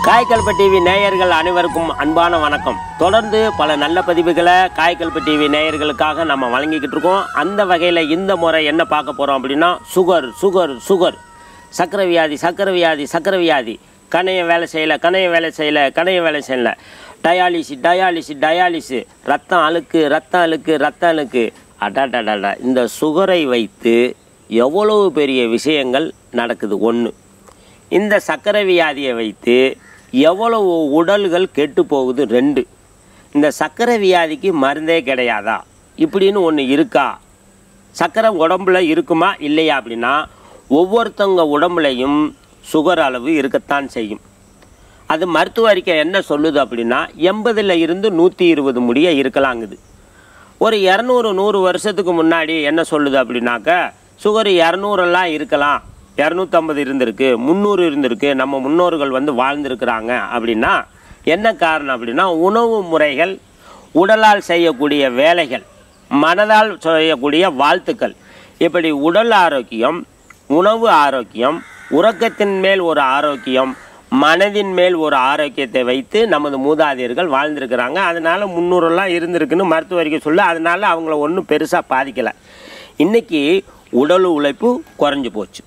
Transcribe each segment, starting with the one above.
காய்கல்ப TV நேயர்கள் அனைவருக்கும் அன்பான வணக்கம் தொடர்ந்து பல நல்ல பதிவுகளை காய்கல்ப டிவி நேயர்களுக்காக நம்ம வழங்கிக்கிட்டு இருக்கோம் அந்த வகையில் இந்த முறை என்ன பார்க்க போகிறோம் அப்படின்னா சுகர் சுகர் சுகர் சக்கரை வியாதி சக்கரை வியாதி சக்கரை வியாதி கணைய வேலை செய்யலை கணைய வேலை செய்யலை கணைய வேலை செய்யலை டயாலிசி டயாலிசி டயாலிசி ரத்தம் அழுக்கு ரத்தம் அழுக்கு ரத்தம் அழுக்கு அடாடாடாடா இந்த சுகரை வைத்து எவ்வளவு பெரிய விஷயங்கள் நடக்குது ஒன்று இந்த சக்கரை வியாதியை வைத்து எவ்வளவு உடல்கள் கெட்டு போகுது ரெண்டு இந்த சக்கரை வியாதிக்கு மருந்தே கிடையாதா இப்படின்னு ஒன்று இருக்கா சக்கரை உடம்புல இருக்குமா இல்லையா அப்படின்னா ஒவ்வொருத்தவங்க உடம்புலையும் சுகர் அளவு இருக்கத்தான் செய்யும் அது மருத்துவ அறிக்கை என்ன சொல்லுது அப்படின்னா எண்பதில் இருந்து நூற்றி இருபது முடிய இருக்கலாங்குது ஒரு இரநூறு நூறு வருஷத்துக்கு முன்னாடி என்ன சொல்லுது அப்படின்னாக்க சுகர் இரநூறெல்லாம் இருக்கலாம் இரநூத்தம்பது இருந்திருக்கு முந்நூறு இருந்திருக்கு நம்ம முன்னோர்கள் வந்து வாழ்ந்திருக்கிறாங்க அப்படின்னா என்ன காரணம் அப்படின்னா உணவு முறைகள் உடலால் செய்யக்கூடிய வேலைகள் மனதால் செய்யக்கூடிய வாழ்த்துக்கள் இப்படி உடல் ஆரோக்கியம் உணவு ஆரோக்கியம் உறக்கத்தின் மேல் ஒரு ஆரோக்கியம் மனதின் மேல் ஒரு ஆரோக்கியத்தை வைத்து நமது மூதாதையர்கள் வாழ்ந்திருக்கிறாங்க அதனால முன்னூறெல்லாம் இருந்திருக்குன்னு மருத்துவ அறிக்கை சொல்ல அதனால அவங்கள ஒன்றும் பெருசாக பாதிக்கலை இன்னைக்கு உடல் உழைப்பு குறைஞ்சு போச்சு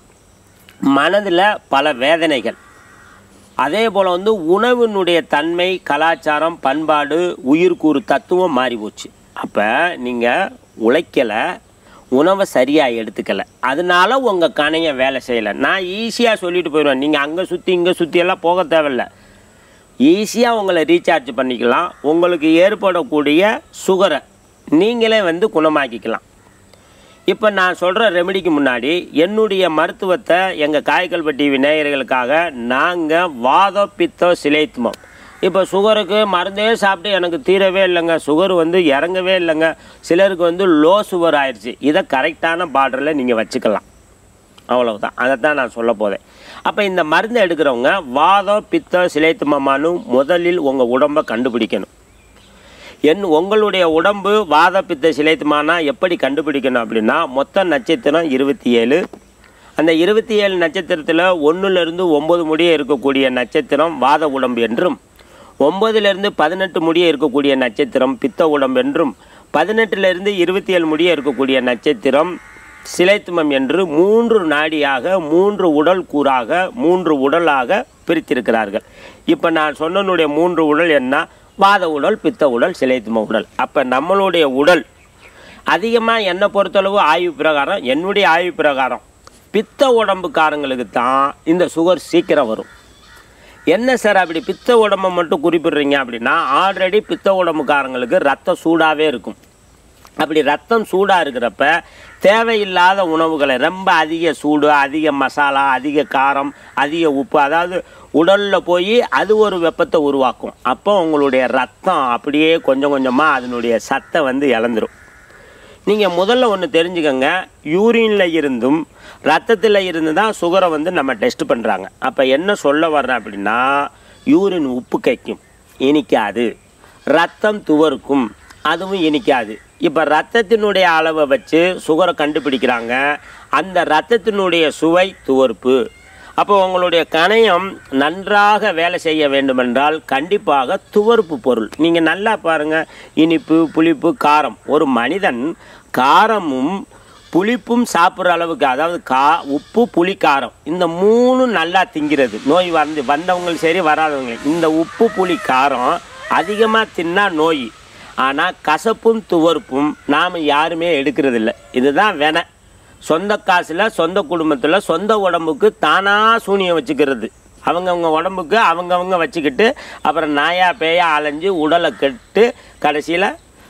மனதில் பல வேதனைகள் அதே போல் வந்து உணவினுடைய தன்மை கலாச்சாரம் பண்பாடு உயிர்கூறு தத்துவம் மாறி போச்சு அப்போ நீங்கள் உழைக்கலை உணவை சரியாக எடுத்துக்கலை அதனால உங்கள் கணையை வேலை செய்யலை நான் ஈஸியாக சொல்லிட்டு போயிடுவேன் நீங்கள் அங்கே சுற்றி இங்கே சுற்றி எல்லாம் போக தேவையில்ல ஈஸியாக உங்களை ரீசார்ஜ் பண்ணிக்கலாம் உங்களுக்கு ஏற்படக்கூடிய சுகரை நீங்களே வந்து குணமாக்கிக்கலாம் இப்போ நான் சொல்கிற ரெமெடிக்கு முன்னாடி என்னுடைய மருத்துவத்தை எங்கள் காய்கல்ப டிவி நேயர்களுக்காக நாங்கள் வாத பித்த சிலைத்துமம் இப்போ சுகருக்கு மருந்தே சாப்பிட்டு எனக்கு தீரவே இல்லைங்க சுகர் வந்து இறங்கவே இல்லைங்க சிலருக்கு வந்து லோ சுகர் ஆயிடுச்சு இதை கரெக்டான பார்டரில் நீங்கள் வச்சுக்கலாம் அவ்வளவுதான் அதை தான் நான் சொல்ல போதேன் அப்போ இந்த மருந்து எடுக்கிறவங்க வாதம் பித்த சிலைத்துமமானு முதலில் உங்கள் உடம்பை கண்டுபிடிக்கணும் என் உங்களுடைய உடம்பு வாத பித்த சிலைத்துமானா எப்படி கண்டுபிடிக்கணும் அப்படின்னா மொத்த நட்சத்திரம் இருபத்தி ஏழு அந்த இருபத்தி ஏழு நட்சத்திரத்தில் ஒன்றுலேருந்து ஒம்பது முடிய இருக்கக்கூடிய நட்சத்திரம் வாத உடம்பு என்றும் ஒம்பதுலேருந்து பதினெட்டு முடிய இருக்கக்கூடிய நட்சத்திரம் பித்த உடம்பு என்றும் பதினெட்டுலேருந்து இருபத்தி ஏழு முடிய இருக்கக்கூடிய நட்சத்திரம் சிலைத்துமம் என்று மூன்று நாடியாக மூன்று உடல் கூறாக மூன்று உடலாக பிரித்திருக்கிறார்கள் இப்போ நான் சொன்னனுடைய மூன்று உடல் என்ன வாத உடல் பித்த உடல் சிலைத்தும உடல் அப்போ நம்மளுடைய உடல் அதிகமாக என்னை பொறுத்தளவு ஆய்வு பிரகாரம் என்னுடைய ஆய்வு பிரகாரம் பித்த உடம்புக்காரங்களுக்கு தான் இந்த சுகர் சீக்கிரம் வரும் என்ன சார் அப்படி பித்த உடம்பை மட்டும் குறிப்பிடுறீங்க அப்படின்னா ஆல்ரெடி பித்த உடம்புக்காரங்களுக்கு ரத்தம் சூடாகவே இருக்கும் அப்படி ரத்தம் சூடாக இருக்கிறப்ப தேவையில்லாத உணவுகளை ரொம்ப அதிக சூடு அதிக மசாலா அதிக காரம் அதிக உப்பு அதாவது உடலில் போய் அது ஒரு வெப்பத்தை உருவாக்கும் அப்போ உங்களுடைய ரத்தம் அப்படியே கொஞ்சம் கொஞ்சமாக அதனுடைய சத்தை வந்து இழந்துரும் நீங்கள் முதல்ல ஒன்று தெரிஞ்சுக்கோங்க யூரினில் இருந்தும் ரத்தத்தில் இருந்து தான் சுகரை வந்து நம்ம டெஸ்ட் பண்ணுறாங்க அப்போ என்ன சொல்ல வர்றேன் அப்படின்னா யூரின் உப்பு கைக்கும் இனிக்காது ரத்தம் துவர்க்கும் அதுவும் இனிக்காது இப்போ ரத்தத்தினுடைய அளவை வச்சு சுகரை கண்டுபிடிக்கிறாங்க அந்த ரத்தத்தினுடைய சுவை துவர்ப்பு அப்போ உங்களுடைய கணையம் நன்றாக வேலை செய்ய வேண்டுமென்றால் கண்டிப்பாக துவர்ப்பு பொருள் நீங்கள் நல்லா பாருங்கள் இனிப்பு புளிப்பு காரம் ஒரு மனிதன் காரமும் புளிப்பும் சாப்பிட்ற அளவுக்கு அதாவது கா உப்பு புளி காரம் இந்த மூணும் நல்லா திங்கிறது நோய் வந்து வந்தவங்க சரி வராதவங்க இந்த உப்பு புளி காரம் அதிகமாக தின்னா நோய் ஆனால் கசப்பும் துவர்ப்பும் நாம் யாருமே எடுக்கிறதில்ல இதுதான் வெனை சொந்த காசில் சொந்த குடும்பத்தில் சொந்த உடம்புக்கு தானாக சூனியம் வச்சுக்கிறது அவங்கவுங்க உடம்புக்கு அவங்கவுங்க வச்சுக்கிட்டு அப்புறம் நாயா பேயா அலைஞ்சு உடலை கெட்டு கடைசியில்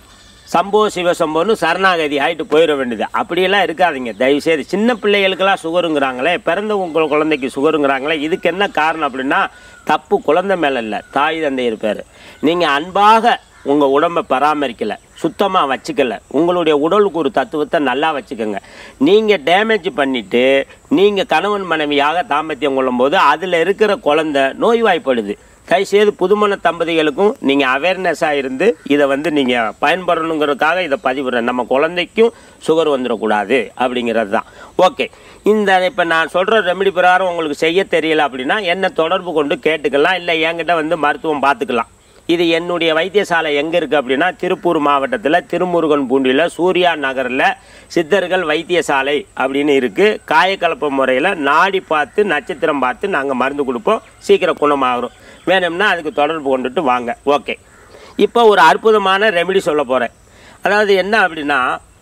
சம்போ சிவசம்போன்னு சரணாகதி ஆகிட்டு போயிட வேண்டியது அப்படியெல்லாம் இருக்காதீங்க தயவுசெய்து சின்ன பிள்ளைகளுக்கெல்லாம் சுகருங்கிறாங்களே பிறந்த உங்கள் குழந்தைக்கு சுகருங்கிறாங்களே இதுக்கு என்ன காரணம் அப்படின்னா தப்பு குழந்தை மேலே இல்லை தாய் தந்தை இருப்பார் நீங்கள் அன்பாக உங்கள் உடம்பை பராமரிக்கலை சுத்தமாக வச்சுக்கல உங்களுடைய உடலுக்கு ஒரு தத்துவத்தை நல்லா வச்சுக்கோங்க நீங்கள் டேமேஜ் பண்ணிவிட்டு நீங்கள் கணவன் மனைவியாக தாம்பத்தியம் கொள்ளும்போது அதில் இருக்கிற குழந்தை நோய்வாய்ப்படுது தயவுசெய்து புதுமண தம்பதிகளுக்கும் நீங்கள் அவேர்னஸாக இருந்து இதை வந்து நீங்கள் பயன்படணுங்கிறதுக்காக இதை பதிவிடுறேன் நம்ம குழந்தைக்கும் சுகர் வந்துடக்கூடாது அப்படிங்கிறது தான் ஓகே இந்த இப்போ நான் சொல்கிற ரெமெடி பிரகாரம் உங்களுக்கு செய்ய தெரியல அப்படின்னா என்ன தொடர்பு கொண்டு கேட்டுக்கலாம் இல்லை என்கிட்ட வந்து மருத்துவம் பார்த்துக்கலாம் இது என்னுடைய வைத்தியசாலை எங்கே இருக்குது அப்படின்னா திருப்பூர் மாவட்டத்தில் திருமுருகன் பூண்டியில் சூர்யா நகரில் சித்தர்கள் வைத்தியசாலை அப்படின்னு இருக்குது காயக்கலப்பு முறையில் நாடி பார்த்து நட்சத்திரம் பார்த்து நாங்கள் மருந்து கொடுப்போம் சீக்கிரம் குணமாகணும் வேணும்னா அதுக்கு தொடர்பு கொண்டுட்டு வாங்க ஓகே இப்போ ஒரு அற்புதமான ரெமெடி சொல்ல போகிறேன் அதாவது என்ன அப்படின்னா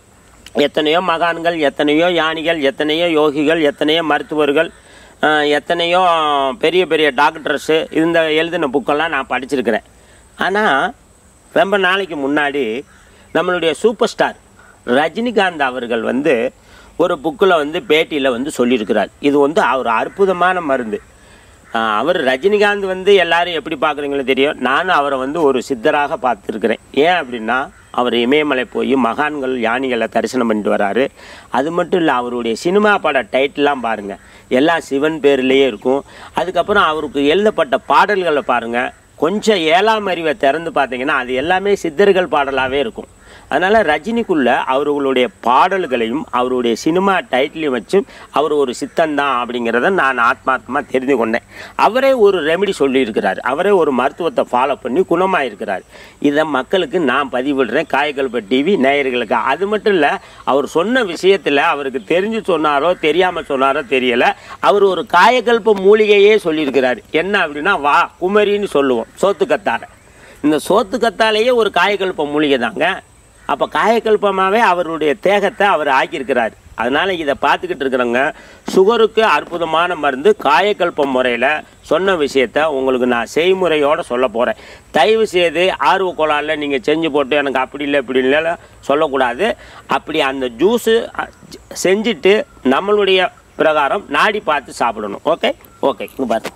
எத்தனையோ மகான்கள் எத்தனையோ யானிகள் எத்தனையோ யோகிகள் எத்தனையோ மருத்துவர்கள் அஹ், எத்தனையோ பெரிய பெரிய டாக்டர்ஸு இந்த எழுதின புக்கெல்லாம் நான் படிச்சிருக்கிறேன் ஆனால் ரொம்ப நாளைக்கு முன்னாடி நம்மளுடைய சூப்பர் ஸ்டார் ரஜினிகாந்த் அவர்கள் வந்து ஒரு புக்கில் வந்து பேட்டியில் வந்து சொல்லியிருக்கிறார் இது வந்து ஒரு அற்புதமான மருந்து ஆஹ் அவர் ரஜினிகாந்த் வந்து எல்லாரும் எப்படி பார்க்குறீங்களோ தெரியும் நானும் அவரை வந்து ஒரு சித்தராக பார்த்துருக்குறேன் ஏன் அப்படின்னா அவர் இமயமலை போய் மகான்கள் யானிகளை தரிசனம் பண்ணிட்டு வராரு அது மட்டும் இல்லை அவருடைய சினிமா பட டைட்டிலாம் பாருங்கள் எல்லாம் சிவன் பேர்லேயே இருக்கும் அதுக்கப்புறம் அவருக்கு எழுதப்பட்ட பாடல்களை பாருங்கள் கொஞ்சம் ஏழாம் அறிவை திறந்து பார்த்தீங்கன்னா அது எல்லாமே சித்தர்கள் பாடலாகவே இருக்கும் அதனால் ரஜினிக்குள்ள அவர்களுடைய பாடல்களையும் அவருடைய சினிமா டைட்டிலையும் வச்சு அவர் ஒரு சித்தந்தான் அப்படிங்கிறத நான் ஆத்மாத்மா தெரிந்து கொண்டேன் அவரே ஒரு ரெமெடி சொல்லியிருக்கிறார் அவரே ஒரு மருத்துவத்தை ஃபாலோ பண்ணி குணமாயிருக்கிறார் இதை மக்களுக்கு நான் பதிவிடுறேன் காயக்கல்ப டிவி நேயர்களுக்கு அது மட்டும் இல்லை அவர் சொன்ன விஷயத்தில் அவருக்கு தெரிஞ்சு சொன்னாரோ தெரியாமல் சொன்னாரோ தெரியலை அவர் ஒரு காயக்கல்ப மூலிகையே சொல்லியிருக்கிறார் என்ன அப்படின்னா வா குமரின்னு சொல்லுவோம் சோத்து கத்தாழை இந்த சோத்து கத்தாலேயே ஒரு காயக்கல்ப மூலிகை தாங்க அப்போ காயக்கல்பமாகவே அவருடைய தேகத்தை அவர் ஆக்கியிருக்கிறார் அதனால் இதை பார்த்துக்கிட்டு இருக்கிறவங்க சுகருக்கு அற்புதமான மருந்து காயக்கல்பம் முறையில் சொன்ன விஷயத்த உங்களுக்கு நான் செய்முறையோடு சொல்ல போகிறேன் தயவு செய்து ஆர்வ கோளாறில் நீங்கள் செஞ்சு போட்டு எனக்கு அப்படி இல்லை இப்படி இல்லை சொல்லக்கூடாது அப்படி அந்த ஜூஸு செஞ்சுட்டு நம்மளுடைய பிரகாரம் நாடி பார்த்து சாப்பிடணும் ஓகே ஓகே இங்கே பாருங்க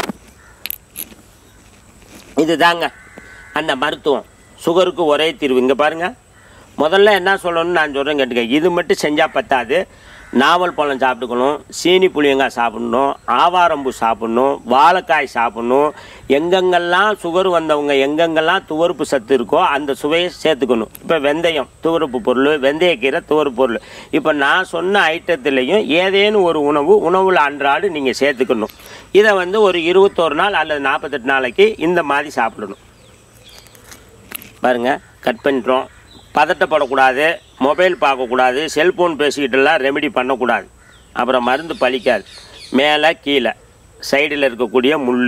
இதுதாங்க அந்த மருத்துவம் சுகருக்கு ஒரே தீர்வு இங்கே பாருங்கள் முதல்ல என்ன சொல்லணும்னு நான் சொல்கிறேன் கேட்டுக்க இது மட்டும் செஞ்சால் பத்தாது நாவல் பழம் சாப்பிட்டுக்கணும் சீனி புளியங்காய் சாப்பிடணும் ஆவாரம்பூ சாப்பிடணும் வாழைக்காய் சாப்பிடணும் எங்கெங்கெல்லாம் சுகர் வந்தவங்க எங்கெங்கெல்லாம் துவர்ப்பு சத்து இருக்கோ அந்த சுவையை சேர்த்துக்கணும் இப்போ வெந்தயம் துவர்ப்பு பொருள் வெந்தயக்கீரை துவர்ப்பு பொருள் இப்போ நான் சொன்ன ஐட்டத்துலேயும் ஏதேனும் ஒரு உணவு உணவில் அன்றாடு நீங்கள் சேர்த்துக்கணும் இதை வந்து ஒரு இருபத்தோரு நாள் அல்லது நாற்பத்தெட்டு நாளைக்கு இந்த மாதிரி சாப்பிடணும் பாருங்க கட் பண்ணிட்டோம் பதட்டப்படக்கூடாது மொபைல் பார்க்கக்கூடாது செல்ஃபோன் பேசிக்கிட்டுலாம் ரெமெடி பண்ணக்கூடாது அப்புறம் மருந்து பலிக்காது மேலே கீழே சைடில் இருக்கக்கூடிய முள்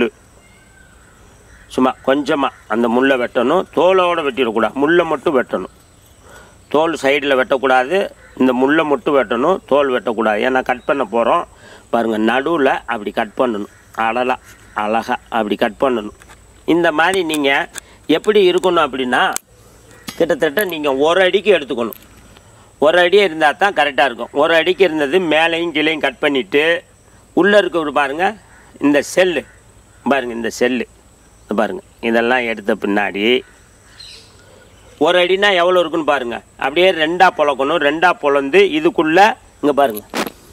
சும்மா கொஞ்சமாக அந்த முள்ளை வெட்டணும் தோலோடு வெட்டிடக்கூடாது முள்ளை மட்டும் வெட்டணும் தோல் சைடில் வெட்டக்கூடாது இந்த முள்ளை மட்டும் வெட்டணும் தோல் வெட்டக்கூடாது ஏன்னா கட் பண்ண போகிறோம் பாருங்கள் நடுவில் அப்படி கட் பண்ணணும் அழலா அழகா அப்படி கட் பண்ணணும் இந்த மாதிரி நீங்கள் எப்படி இருக்கணும் அப்படின்னா கிட்டத்தட்ட நீங்கள் ஒரு அடிக்கு எடுத்துக்கணும் ஒரு அடி இருந்தால் தான் கரெக்டாக இருக்கும் ஒரு அடிக்கு இருந்தது மேலேயும் கீழேயும் கட் பண்ணிவிட்டு உள்ளே இருக்க பாருங்க இந்த செல்லு பாருங்க இந்த செல்லு இந்த பாருங்க இதெல்லாம் எடுத்த பின்னாடி ஒரு அடினா எவ்வளோ இருக்குன்னு பாருங்க அப்படியே ரெண்டா பொழக்கணும் ரெண்டா பொழந்து இதுக்குள்ள இங்கே பாருங்க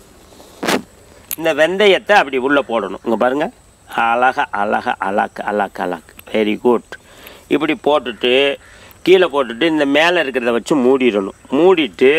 இந்த வெந்தயத்தை அப்படி உள்ளே போடணும் இங்கே பாருங்க அழகா அழகா அழகு அழகு அழகு வெரி குட் இப்படி போட்டுட்டு கீழே போட்டுட்டு இந்த மேலே இருக்கிறத வச்சு மூடிடணும் மூடிட்டு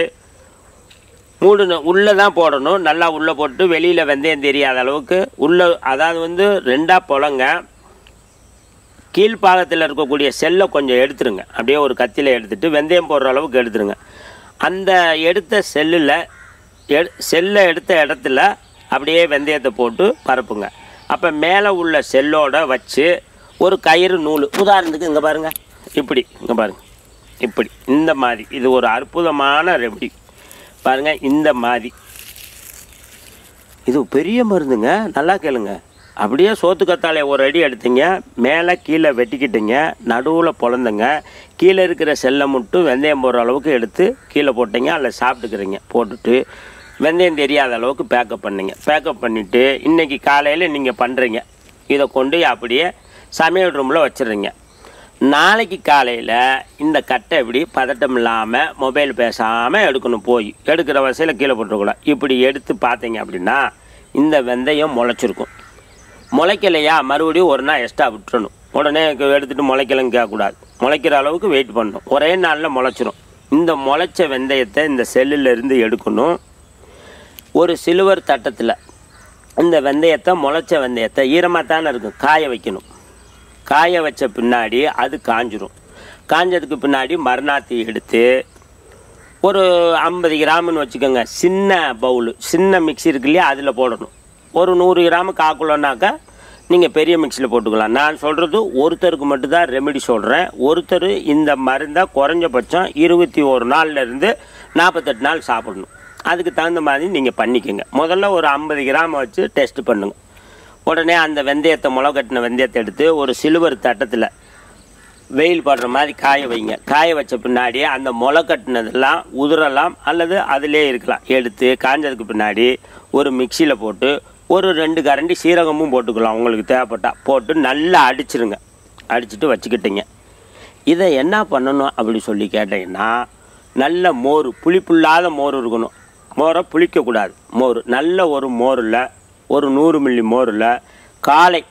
மூடணும் உள்ளே தான் போடணும் நல்லா உள்ளே போட்டு வெளியில் வெந்தயம் தெரியாத அளவுக்கு உள்ளே அதாவது வந்து ரெண்டாக பொழங்க கீழ்ப்பாகத்தில் இருக்கக்கூடிய செல்லை கொஞ்சம் எடுத்துருங்க அப்படியே ஒரு கத்தியில் எடுத்துட்டு வெந்தயம் போடுற அளவுக்கு எடுத்துருங்க அந்த எடுத்த செல்லில் எடு செல்லை எடுத்த இடத்துல அப்படியே வெந்தயத்தை போட்டு பரப்புங்க அப்போ மேலே உள்ள செல்லோட வச்சு ஒரு கயிறு நூல் உதாரணத்துக்கு இங்கே பாருங்கள் இப்படி இங்கே பாருங்கள் இப்படி இந்த மாதிரி இது ஒரு அற்புதமான ரெமடி பாருங்கள் இந்த மாதிரி இது பெரிய மருந்துங்க நல்லா கேளுங்க அப்படியே சோத்து கத்தாழைய ஒரு அடி எடுத்தீங்க மேலே கீழே வெட்டிக்கிட்டீங்க நடுவில் பொழந்துங்க கீழே இருக்கிற செல்லை மட்டும் வெந்தயம் போடுற அளவுக்கு எடுத்து கீழே போட்டீங்க அதில் சாப்பிட்டுக்கிறீங்க போட்டுட்டு வெந்தயம் தெரியாத அளவுக்கு பேக்கப் பண்ணீங்க பேக்கப் பண்ணிவிட்டு இன்றைக்கி காலையில் நீங்கள் பண்ணுறீங்க இதை கொண்டு அப்படியே சமையல் ரூமில் வச்சிடுறீங்க நாளைக்கு காலையில் இந்த கட்டை இப்படி பதட்டம் இல்லாமல் மொபைல் பேசாமல் எடுக்கணும் போய் எடுக்கிற வசையில் கீழே போட்டுருக்கூடாது இப்படி எடுத்து பார்த்தீங்க அப்படின்னா இந்த வெந்தயம் முளைச்சிருக்கும் முளைக்கலையா மறுபடியும் ஒரு நாள் எக்ஸ்ட்ரா விட்டுறணும் உடனே க- எடுத்துட்டு முளைக்கலன்னு கேட்கக்கூடாது முளைக்கிற அளவுக்கு வெயிட் பண்ணணும் ஒரே நாளில் முளைச்சிரும் இந்த முளைச்ச வெந்தயத்தை இந்த செல்லுல இருந்து எடுக்கணும் ஒரு சிலுவர் தட்டத்தில் இந்த வெந்தயத்தை முளைச்ச வெந்தயத்தை ஈரமாக தானே இருக்கும் காய வைக்கணும் காய வச்ச பின்னாடி அது காஞ்சிரும் காஞ்சதுக்கு பின்னாடி மறுநாத்தி எடுத்து ஒரு ஐம்பது கிராம்னு வச்சுக்கோங்க சின்ன பவுலு சின்ன மிக்ஸி இருக்கு இல்லையா அதில் போடணும் ஒரு நூறு கிராம் காக்குலன்னாக்கா நீங்கள் பெரிய மிக்ஸியில் போட்டுக்கலாம் நான் சொல்கிறது ஒருத்தருக்கு மட்டும்தான் ரெமெடி சொல்கிறேன் ஒருத்தர் இந்த மருந்தை குறைஞ்சபட்சம் இருபத்தி ஒரு நாள்லேருந்து நாற்பத்தெட்டு நாள் சாப்பிடணும் அதுக்கு தகுந்த மாதிரி நீங்கள் பண்ணிக்கோங்க முதல்ல ஒரு ஐம்பது கிராம் வச்சு டெஸ்ட் பண்ணுங்க உடனே அந்த வெந்தயத்தை முளை கட்டின வெந்தயத்தை எடுத்து ஒரு சிலுவர் தட்டத்தில் வெயில் படுற மாதிரி காய வைங்க காய வச்ச பின்னாடி அந்த முளை கட்டினதெல்லாம் உதிரலாம் அல்லது அதிலே இருக்கலாம் எடுத்து காஞ்சதுக்கு பின்னாடி ஒரு மிக்சியில் போட்டு ஒரு ரெண்டு கரண்டி சீரகமும் போட்டுக்கலாம் உங்களுக்கு தேவைப்பட்டா போட்டு நல்லா அடிச்சிருங்க அடிச்சுட்டு வச்சுக்கிட்டீங்க இதை என்ன பண்ணணும் அப்படி சொல்லி கேட்டீங்கன்னா நல்ல மோர் புளிப்புள்ளாத மோர் இருக்கணும் மோரை புளிக்கக்கூடாது மோர் நல்ல ஒரு மோரில் ஒரு நூறு மில்லி மோரில் காலை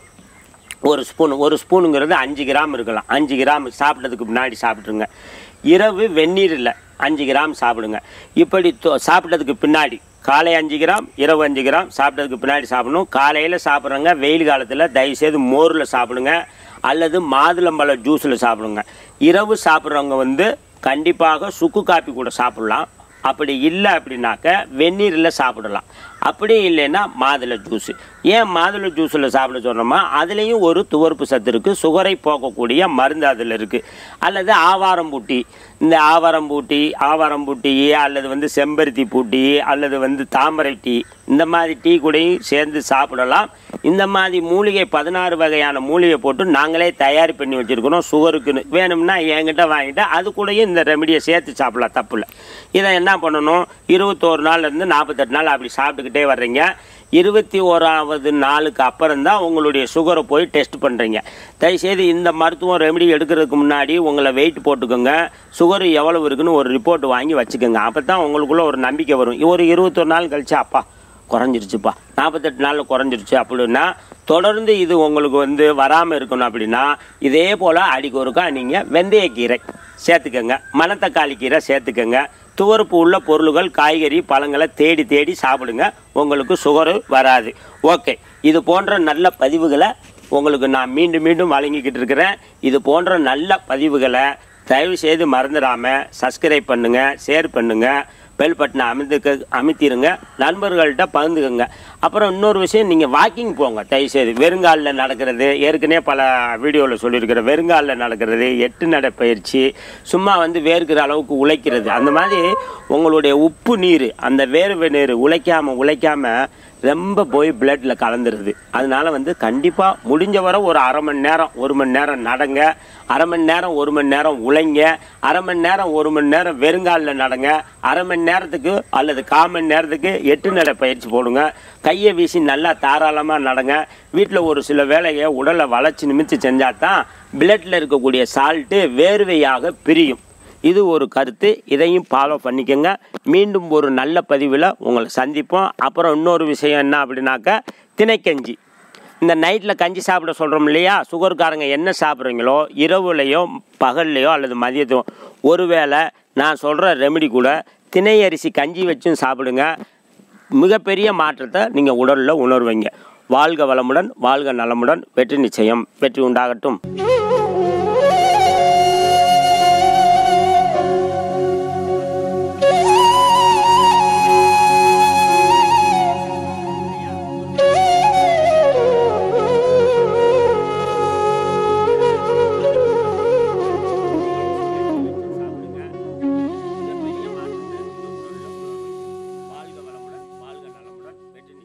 ஒரு ஸ்பூன் ஒரு ஸ்பூனுங்கிறது அஞ்சு கிராம் இருக்கலாம் அஞ்சு கிராம் சாப்பிட்டதுக்கு முன்னாடி சாப்பிட்ருங்க இரவு வெந்நீரில் அஞ்சு கிராம் சாப்பிடுங்க இப்படி தொ- சாப்பிட்டதுக்கு பின்னாடி காலை அஞ்சு கிராம் இரவு அஞ்சு கிராம் சாப்பிட்டதுக்கு பின்னாடி சாப்பிடணும் காலையில் சாப்பிட்றவங்க வெயில் காலத்தில் தயவுசெய்து மோரில் சாப்பிடுங்க அல்லது மாதுளம்பழ ஜூஸில் சாப்பிடுங்க இரவு சாப்பிட்றவங்க வந்து கண்டிப்பாக சுக்கு காப்பி கூட சாப்பிடலாம் அப்படி இல்லை அப்படின்னாக்க வெந்நீரில் சாப்பிடலாம் அப்படி இல்லைன்னா மாதுளை ஜூஸ் ஏன் மாதுளை ஜூஸில் சாப்பிட சொல்கிறோமா அதுலேயும் ஒரு துவர்ப்பு சத்து இருக்குது சுகரை போக்கக்கூடிய மருந்து அதில் இருக்குது அல்லது ஆவாரம்பூட்டி இந்த ஆவாரம்பூட்டி ஆவாரம்பூட்டி அல்லது வந்து செம்பருத்தி பூட்டி அல்லது வந்து தாமரை டீ இந்த மாதிரி டீ கூடயும் சேர்ந்து சாப்பிடலாம் இந்த மாதிரி மூலிகை பதினாறு வகையான மூலிகை போட்டு நாங்களே தயார் பண்ணி வச்சுருக்கிறோம் சுகருக்குன்னு வேணும்னா என்கிட்ட வாங்கிட்டு அது கூடயும் இந்த ரெமடியை சேர்த்து சாப்பிடலாம் தப்பு இல்லை இதை என்ன பண்ணணும் இருபத்தோரு நாள்லேருந்து நாற்பத்தெட்டு நாள் அப்படி சாப்பிட்டுக்கிட்டே வர்றீங்க இருபத்தி ஓராவது நாளுக்கு அப்புறம் தான் உங்களுடைய சுகரை போய் டெஸ்ட் பண்ணுறீங்க தயவுசெய்து இந்த மருத்துவம் ரெமெடி எடுக்கிறதுக்கு முன்னாடி உங்களை வெயிட் போட்டுக்கோங்க சுகர் எவ்வளவு இருக்குன்னு ஒரு ரிப்போர்ட் வாங்கி வச்சுக்கோங்க அப்போ தான் உங்களுக்குள்ள ஒரு நம்பிக்கை வரும் ஒரு இருபத்தொரு நாள் கழிச்சு அப்பா குறைஞ்சிருச்சுப்பா நாற்பத்தெட்டு நாளில் குறைஞ்சிருச்சு அப்படின்னா தொடர்ந்து இது உங்களுக்கு வந்து வராமல் இருக்கணும் அப்படின்னா இதே போல் அடிக்கு ஒருக்கா நீங்கள் வெந்தயக்கீரை சேர்த்துக்கங்க மணத்தக்காளி கீரை சேர்த்துக்கங்க துவர்ப்பு உள்ள பொருள்கள் காய்கறி பழங்களை தேடி தேடி சாப்பிடுங்க உங்களுக்கு சுகரு வராது ஓகே இது போன்ற நல்ல பதிவுகளை உங்களுக்கு நான் மீண்டும் மீண்டும் வழங்கிக்கிட்டு இருக்கிறேன் இது போன்ற நல்ல பதிவுகளை தயவு செய்து மறந்துடாமல் சப்ஸ்கிரைப் பண்ணுங்கள் ஷேர் பண்ணுங்கள் பெல் பட்டனை அமைத்துக்க அமைத்திருங்க நண்பர்கள்ட்ட பகிர்ந்துக்கங்க அப்புறம் இன்னொரு விஷயம் நீங்கள் வாக்கிங் போங்க தயவுசெய்து வெறுங்காலில் நடக்கிறது ஏற்கனவே பல வீடியோவில் சொல்லியிருக்கிறேன் வெறுங்காலில் நடக்கிறது எட்டு நடை பயிற்சி சும்மா வந்து வேர்க்கிற அளவுக்கு உழைக்கிறது அந்த மாதிரி உங்களுடைய உப்பு நீர் அந்த வேர்வை நீர் உழைக்காம உழைக்காம ரொம்ப போய் பிளட்ல கலந்துருது அதனால வந்து கண்டிப்பாக முடிஞ்ச வரை ஒரு அரை மணி நேரம் ஒரு மணி நேரம் நடங்க அரை மணி நேரம் ஒரு மணி நேரம் உழைங்க அரை மணி நேரம் ஒரு மணி நேரம் வெறுங்காலில் நடங்க அரை மணி நேரத்துக்கு அல்லது கால் மணி நேரத்துக்கு எட்டு நடை பயிற்சி போடுங்க கையை வீசி நல்லா தாராளமாக நடங்க வீட்டில் ஒரு சில வேலையை உடலை வளைச்சி நிமித்து செஞ்சால் தான் பிளட்டில் இருக்கக்கூடிய சால்ட்டு வேர்வையாக பிரியும் இது ஒரு கருத்து இதையும் ஃபாலோ பண்ணிக்கோங்க மீண்டும் ஒரு நல்ல பதிவில் உங்களை சந்திப்போம் அப்புறம் இன்னொரு விஷயம் என்ன அப்படின்னாக்கா திணைக்கஞ்சி இந்த நைட்டில் கஞ்சி சாப்பிட சொல்கிறோம் இல்லையா சுகர்காரங்க என்ன சாப்பிட்றீங்களோ இரவுலையோ பகல்லையோ அல்லது மதியத்தோ ஒருவேளை நான் சொல்கிற ரெமெடி கூட திணை அரிசி கஞ்சி வச்சும் சாப்பிடுங்க மிகப்பெரிய மாற்றத்தை நீங்கள் உடலில் உணர்வீங்க வாழ்க வளமுடன் வாழ்க நலமுடன் வெற்றி நிச்சயம் வெற்றி உண்டாகட்டும்